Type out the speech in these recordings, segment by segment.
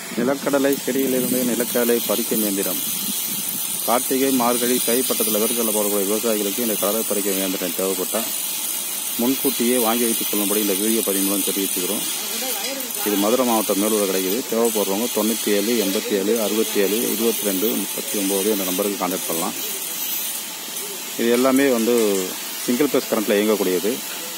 நிலக்கடலை செடியிலிருந்து நிலக்கடலை பறிக்கும் இயந்திரம் கார்த்திகை மார்கழி கைப்பட்டத்தில் வேர்க்கடலை போடக்கூடிய விவசாயிகளுக்கு இந்த கடலை பறிக்கும் இயந்திரம் தேவைப்பட்டால் முன்கூட்டியே வாங்கி வைத்துக் கொள்ளும்படி இந்த வீடியோ பதிவு மூலம் தெரிவிச்சுக்கிறோம் இது மதுரை மாவட்டம் மேலூர் கிடைக்குது தேவைப்படுறவங்க தொண்ணூற்றி ஏழு எண்பத்தி ஏழு அறுபத்தி ஏழு இருபத்தி ரெண்டு முப்பத்தி ஒம்பது இந்த நம்பருக்கு கான்டாக்ட் பண்ணலாம் இது எல்லாமே வந்து சிங்கிள் பேஸ் கரண்ட்டில் இயங்கக்கூடியது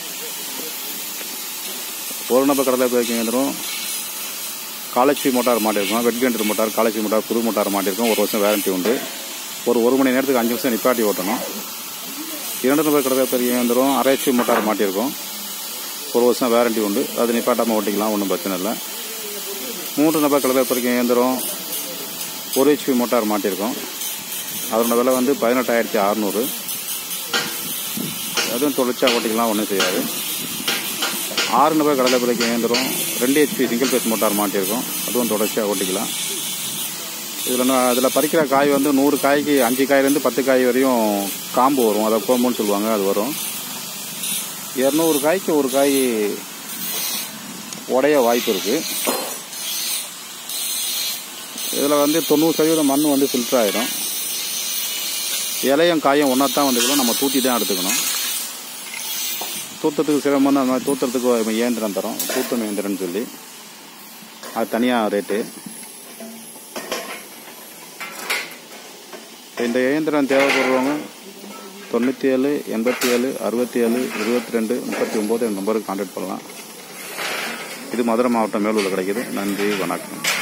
ஒரு நம்பர் கடலை பறிக்கும் இயந்திரம் காலேஜ் மோட்டார் மாட்டிருக்கோம் wet grinder motor college motor புது மோட்டார் மாட்டிருக்கோம் ஒரு வருஷம் வேரண்டி உண்டு ஒரு ஒரு மணி நேரத்துக்கு அஞ்சு நிமிஷம் நிப்பாட்டி ஓட்டணும் இரண்டு நம்பர் கடலை பெரிய இயந்திரம் அரைச்சி மோட்டார் மாட்டியிருக்கோம் ஒரு வருஷம் வேரண்டி உண்டு அது நிப்பாட்டாமல் ஓட்டிக்கலாம் ஒன்றும் பிரச்சனை இல்லை மூன்று நபர் கடலை பறிக்கும் இயந்திரம் ஒரு ஹெச்பி மோட்டார் மாட்டியிருக்கோம் அதனோட விலை வந்து பதினெட்டாயிரத்தி அறநூறு அதுவும் தொழிற்சா ஓட்டிக்கலாம் ஒன்றும் செய்யாது ஆறு நபர் கடலை பறிக்கும் இயந்திரம் ரெண்டு ஹெச்பி சிங்கிள் பேஸ் மோட்டார் மாட்டியிருக்கோம் அதுவும் தொடர்ச்சியாக ஓட்டிக்கலாம் இதில் அதில் பறிக்கிற காய் வந்து நூறு காய்க்கு அஞ்சு காயிலேருந்து பத்து காய் வரையும் காம்பு வரும் அதை கோம்புன்னு சொல்லுவாங்க அது வரும் இரநூறு காய்க்கு ஒரு காய் உடைய வாய்ப்பு இருக்குது இதில் வந்து தொண்ணூறு சதவீதம் மண் வந்து ஃபில்டர் ஆகிடும் இலையும் காயும் ஒன்றா தான் வந்துக்கணும் நம்ம தூத்தி தான் எடுத்துக்கணும் தூத்தத்துக்கு சிரமம் வந்து அந்த மாதிரி தூத்துறதுக்கு இயந்திரம் தரோம் தூத்தம் இயந்திரம்னு சொல்லி அது தனியாக ரேட்டு இந்த இயந்திரம் தேவைப்படுறவங்க தொண்ணூற்றி ஏழு எண்பத்தி ஏழு அறுபத்தி ஏழு இருபத்தி ரெண்டு முப்பத்தி ஒம்பது நம்பருக்கு கான்டாக்ட் பண்ணலாம் இது மதுரை மாவட்டம் மேலூரில் கிடைக்குது நன்றி வணக்கம்